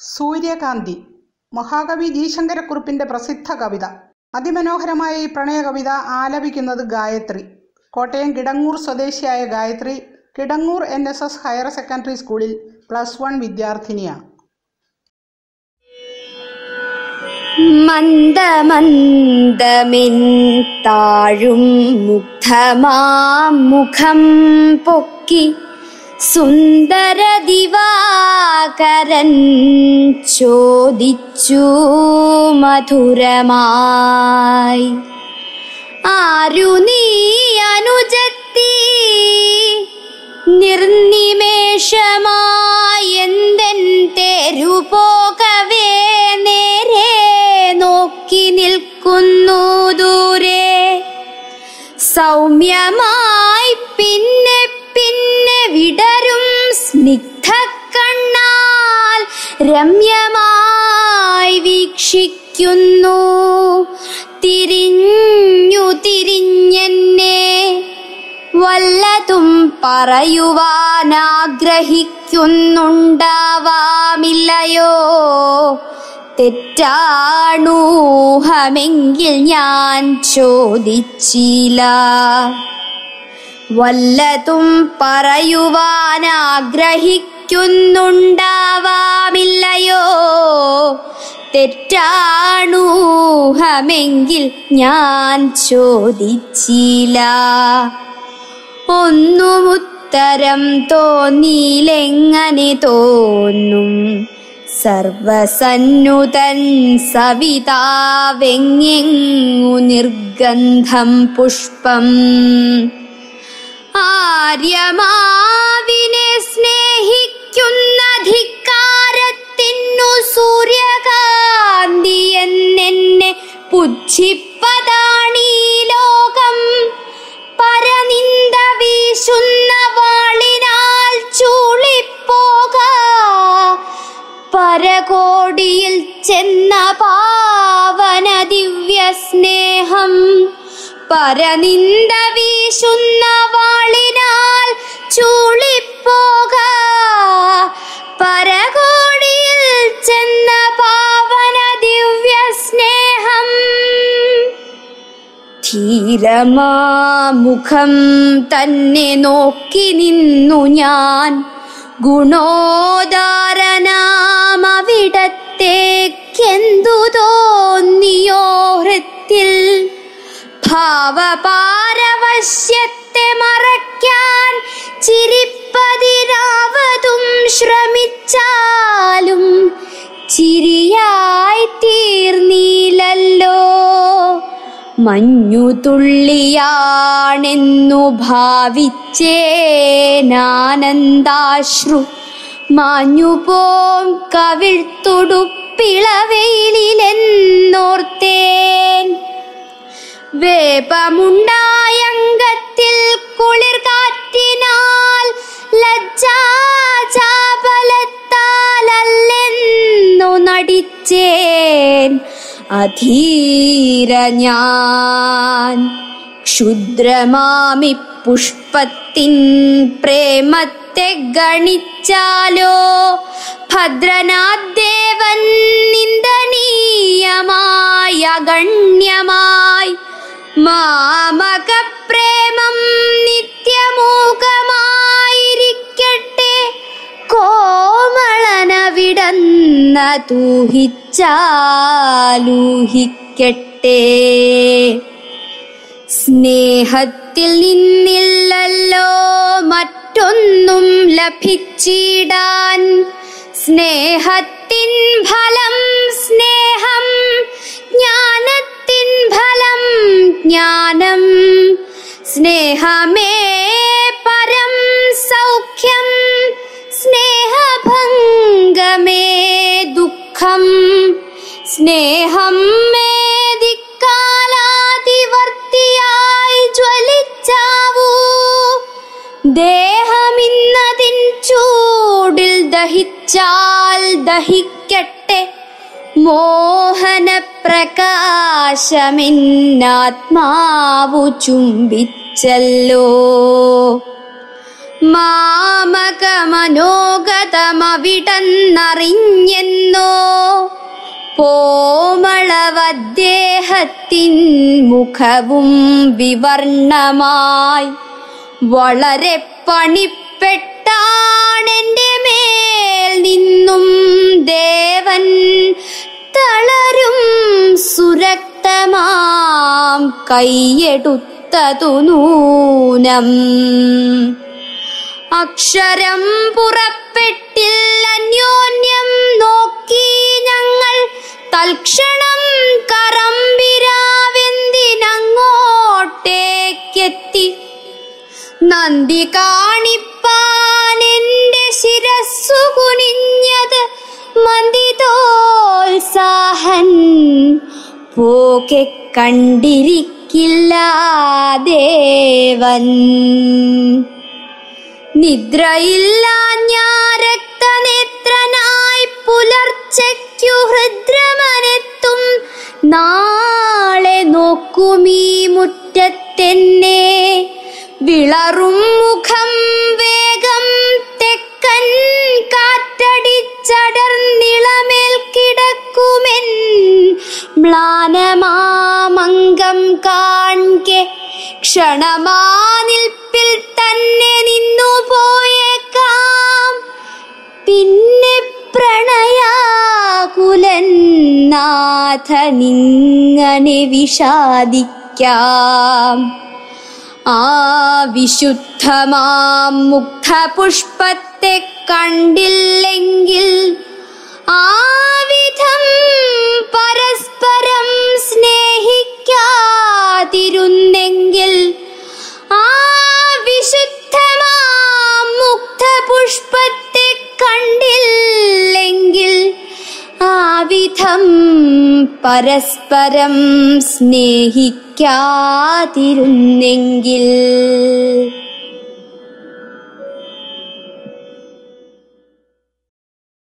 സൂര്യകാന്തി മഹാകവി ജി ശങ്കരക്കുറുപ്പിൻ്റെ പ്രസിദ്ധ കവിത അതിമനോഹരമായ ഈ പ്രണയ കവിത ആലപിക്കുന്നത് ഗായത്രി കോട്ടയം കിടങ്ങൂർ സ്വദേശിയായ Gayathri Kidangoor N S S higher secondary സ്കൂളിൽ പ്ലസ് വൺ വിദ്യാർത്ഥിനിയാണ് മന്ദമന്ദമിൻ താഴും മുഗ്ധമാം മുഖം പൊക്കി സുന്ദര ദിവാകരൻ ചോദിച്ചു മധുരമായി ആരു നീ അനുജത്തി നിർനിമേഷമായി എന്തെൻ തെരു പോകവേ നേരെ നോക്കി നിൽക്കുന്നു ദൂരെ സൗമ്യമായി പിന്നെ പിന്നെ വിടരും സ്നിഗ്ധ കണ്ണാൽ രമ്യമായി വീക്ഷിക്കുന്നു തിരിഞ്ഞു തിരിഞ്ഞെന്നെ വല്ലതും പറയുവാനാഗ്രഹിക്കുന്നുണ്ടാവാമില്ലയോ തെറ്റാണൂഹമെങ്കിൽ ഞാൻ ചോദിച്ചില്ല വല്ലതും പറയുവാനാഗ്രഹിക്കുന്നുണ്ടാവാമില്ലയോ തെറ്റാണൂഹമെങ്കിൽ ഞാൻ ചോദിച്ചില്ല ഒന്നും ഉത്തരം തോന്നിയിലെങ്ങനെ തോന്നും സർവസന്നുതൻ സവിതാവെങ്ങെങ്ങു നിർഗന്ധം പുഷ്പം ആര്യമാവിനെ സ്നേഹിക്കുന്ന ധിക്കാരത്തിനു സൂര്യകാന്തി എന്നെന്നെ പുച്ഛിപ്പതാണീ ലോകം പരനിന്ദ വീശുന്ന വാളിനാൽ ചൂളിപ്പോക പരകോടിയിൽ ചെന്ന പാവന ദിവ്യ സ്നേഹം പരനിന്ദ വീശുന്ന വാളിനാൽ ചൂളിപ്പോക പരകോടിയിൽ ചെന്ന പാവന ദിവ്യ സ്നേഹം ധീരമാമുഖം തന്നെ നോക്കി നിന്നു ഞാൻ ഗുണോദാരനാമവിടത്തേക്കെന്തു തോന്നിയോ ഹൃത്തിൽ ഭാവപാരവശ്യത്തെ മറയ്ക്കാൻ ചിരിപ്പതിനാവതും ശ്രമിച്ചാലും ചിരിയായി തീർന്നില്ലല്ലോ മഞ്ഞുതുള്ളിയാണെന്നു ഭാവിച്ചേനാനന്ദാശ്രു മാഞ്ഞുപോം കവിഴ്ത്തുടുപ്പിളവെയിലെന്നോർത്തേൻ വേപമുണ്ടായങ്കത്തിൽ കുളിർ കാറ്റിനാൽ ലജ്ജാചാപലത്താലല്ലെന്നു നടിച്ചേൻ അധീര ഞാൻ ക്ഷുദ്രമാമി പുഷ്പത്തിൻ പ്രേമത്തെ ഗണിച്ചാലോ ഭദ്രനാദ്ദേവൻ നിന്ദനീയമായ ഗണ്യമായി മാമക പ്രേമം നിത്യമൂകമായിരിക്കട്ടെ കോമളനവിടന്ന തൂഹിച്ചാലൂഹിക്കട്ടെ സ്നേഹത്തിൽ നിന്നില്ലല്ലോ മറ്റൊന്നും ലഭിച്ചിടാൻ സ്നേഹത്തിൻ ഫലം സ്നേഹം ജ്ഞാനത്തിൻ ഫലം ജ്ഞാനം സ്നേഹമേ പരം സൗഖ്യം സ്നേഹഭംഗമേ ദുഃഖം സ്നേഹം മേദിക്കാലാതിവർത്തിയായി ജ്വലിച്ചാവൂ ദേഹമിന്നതിൻ ചൂടിൽ ദഹിച്ചാൽ ദഹിക്കട്ടെ മോഹന പ്രകാശമെന്നാത്മാവു ചുംബിച്ചല്ലോ മാമകമനോഗതമവിടന്നറിഞ്ഞെന്നോ കോമളവദ്ദേഹത്തിൻ മുഖവും വിവർണമായി വളരെ പണിപ്പെട്ടാണെന്റെ മേൽ നിന്നും ദേവൻ തളരും സുരക്തമാം കൈയെടുത്തതു നൂനം അക്ഷരം പുറപ്പെട്ടില്ല അന്യോന്യം നോക്കി ഞങ്ങൾ തൽക്ഷണം കറമ്പിരാവെന്തിനങ്ങോട്ടേക്കെത്തി നന്ദി കാണിപ്പാൻ എന്റെ ശിരസ്സു കുനിഞ്ഞത് മന്ദിതോത്സാഹൻ പോകെ കണ്ടിരിക്കില്ല ദേവൻ നിദ്രയില്ല ഞാൻ രക്തനേത്രനായി പുലർച്ചയ്ക്കു ഹൃദ്രമനെത്തും നാളെ നോക്കുമീ മുറ്റത്തെന്നെ വിളറും മുഖം വേഗം തെക്കൻ കാറ്റടിച്ചടർന്നിളമേൽ കിടക്കുമെൻ മ്ലാനമാമംഗം കാൺകെ ക്ഷണമാനിൽപ്പിൽ തന്നെ നിന്നു പോയേക്കാം പിന്നെ പ്രണയാകുലൻ നാഥനിങ്ങനെ വിഷാദിക്കാം ആ വിശുദ്ധമാം മുഗ്ധപുഷ്പത്തെ കണ്ടില്ലെങ്കിൽ ആ വിധം പരസ്പരം സ്നേഹിക്കാതിരുന്നെങ്കിൽ ആ വിശുദ്ധമാം മുഗ്ധപുഷ്പത്തെ കണ്ടില്ലെങ്കിൽ ആ വിധം പരസ്പരം സ്നേഹിക്കാതിരുന്നെങ്കിൽ